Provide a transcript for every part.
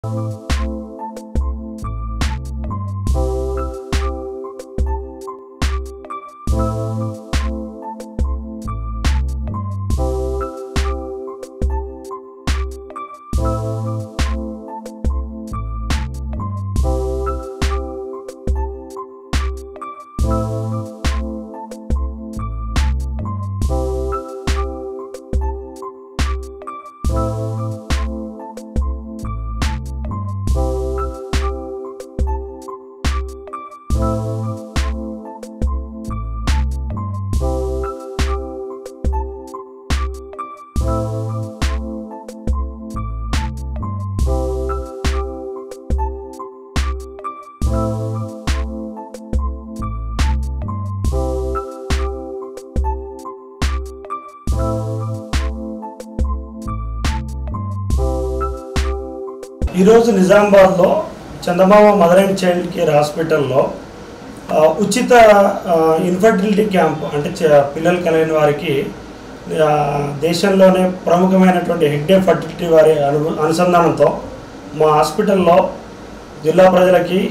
ఈరోజు నిజామాబాద్లో Chandamama mother and child care హాస్పిటల్లో ఆ, ఉచిత ఆ, ఇన్ఫర్టిలిటీ క్యాంప్ అంటే చ- పిల్లలు కలిగిన వారికి ఆ, దేశంలోనే ప్రముఖమైనటువంటి హెగ్డే ఫర్టిలిటీ వారి అను అనుసంధానంతో మా హాస్పిటల్లో జిల్లా ప్రజలకి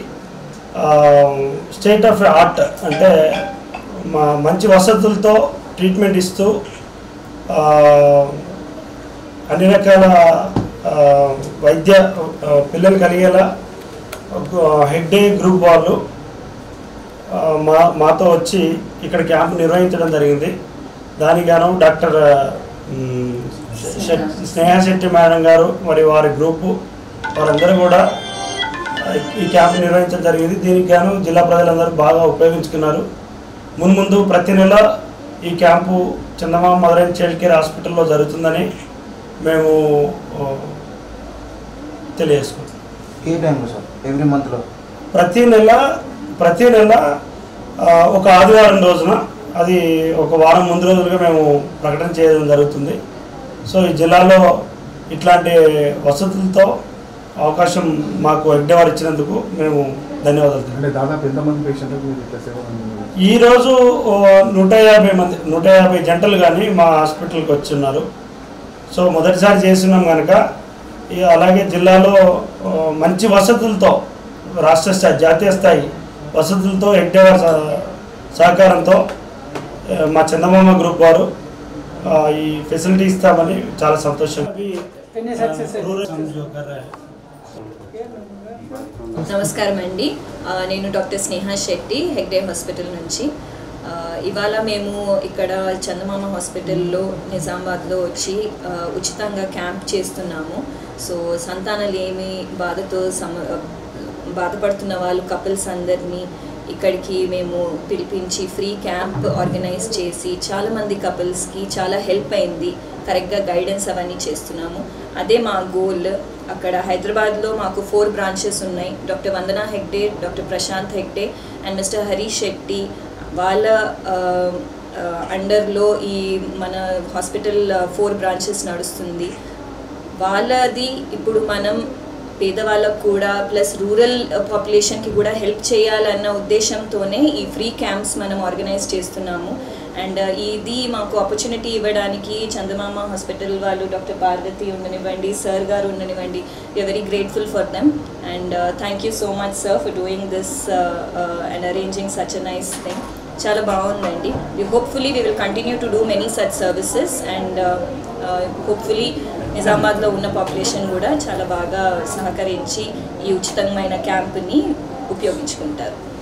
స్టేట్ ఆఫ్ ఆర్ట్ అంటే మా మంచి వసతులతో ట్రీట్మెంట్ ఇస్తూ ఆ, అన్ని రకాల ఆ, వైద్య ఆ, పిల్లలు కలిగేలా హెగ్డే గ్రూప్ వాళ్ళు ఆ, మా మాతో వచ్చి ఇక్కడ క్యాంప్ నిర్వహించడం జరిగింది దానికి గాను డాక్టర్ మ్, శెట్- స్నేహ శెట్టి మేడం గారు మరియు వారి గ్రూపు వారందరూ కూడా ఆ, ఈ క్యాంప్ నిర్వహించడం జరిగింది దీనికి గాను జిల్లా ప్రజలందరూ బాగా ఉపయోగించుకున్నారు మున్ముందు ప్రతి నెల ఈ camp Chandamama mother and child care హాస్పిటల్లో జరుగుతుందని మేము ఆ, తెలియజేసుకుంటాం ఏ టైంలో సార్ ఎవ్రీ మంత్లో ప్రతి నెల ప్రతి నెల ఆ, ఒక ఆదివారం రోజున అది ఒక వారం ముందు రోజులుగా మేము ప్రకటన చేయడం జరుగుతుంది సో ఈ జిల్లాలో ఇట్లాంటి వసతులతో అవకాశం మాకు ఎడ్డవారు ఇచ్చినందుకు మేము ధన్యవాదాలు తెలియజేస్తున్నాం. అంటే దాదాపు ఎంతమంది పేషెంట్లకు మీరు ఇట్లా సేవ అందించారు? ఈరోజు ఓ, నూట యాభై మంది నూట యాభై జంటలు కానీ మా హాస్పిటల్కి వచ్చి ఉన్నారు సో మొదటిసారి చేస్తున్నాం కనుక ఈ అలాగే జిల్లాలో ఓ, మంచి వసతులతో రాష్ట్ర స్థాయి జాతీయ స్థాయి వసతులతో ఎడ్డేవారి సహకారంతో ఆ, మా చందమామ గ్రూప్ వారు ఆ, ఈ ఫెసిలిటీ ఇస్తామని చాలా సంతోషం నమస్కారం అండి ఆ, నేను డాక్టర్ స్నేహ శెట్టి హెగ్డే హాస్పిటల్ నుంచి ఆ, ఇవాళ మేము ఇక్కడ చందమామ హాస్పిటల్లో నిజామాబాద్లో వచ్చి ఆ, ఉచితంగా క్యాంప్ చేస్తున్నాము సో సంతానలేమి బాధతో సమ బాధపడుతున్న వాళ్ళు కపుల్స్ అందరినీ ఇక్కడికి మేము పిలిపించి ఫ్రీ క్యాంప్ ఆర్గనైజ్ చేసి చాలామంది కపుల్స్కి చాలా హెల్ప్ అయింది కరెక్ట్గా గైడెన్స్ అవన్నీ చేస్తున్నాము అదే మా గోల్ అక్కడ హైదరాబాద్లో మాకు ఫోర్ బ్రాంచెస్ ఉన్నాయి doctor Vandana Hegde doctor Prashanth Hegde and mister Harish Shetty వాళ్ళ అండర్లో ఈ మన హాస్పిటల్ ఫోర్ బ్రాంచెస్ నడుస్తుంది వాళ్ళది ఇప్పుడు మనం పేదవాళ్ళకు కూడా ప్లస్ రూరల్ పాపులేషన్కి కూడా హెల్ప్ చేయాలన్న ఉద్దేశంతోనే ఈ ఫ్రీ క్యాంప్స్ మనం ఆర్గనైజ్ చేస్తున్నాము అండ్ ఇది మాకు ఆపర్చునిటీ ఇవ్వడానికి చందమామ హాస్పిటల్ వాళ్ళు డాక్టర్ పార్వతి ఉండనివ్వండి సార్ గారు ఉండనివ్వండి we very grateful for them and thank you so much sir for doing this and arranging such a nice thing చాలా బాగుందండి we hopefully we will continue to do many such services and hopefully నిజామాబాద్లో ఉన్న population కూడా చాలా బాగా సహకరించి ఈ ఉచితమైన క్యాంప్ని ఉపయోగించుకుంటారు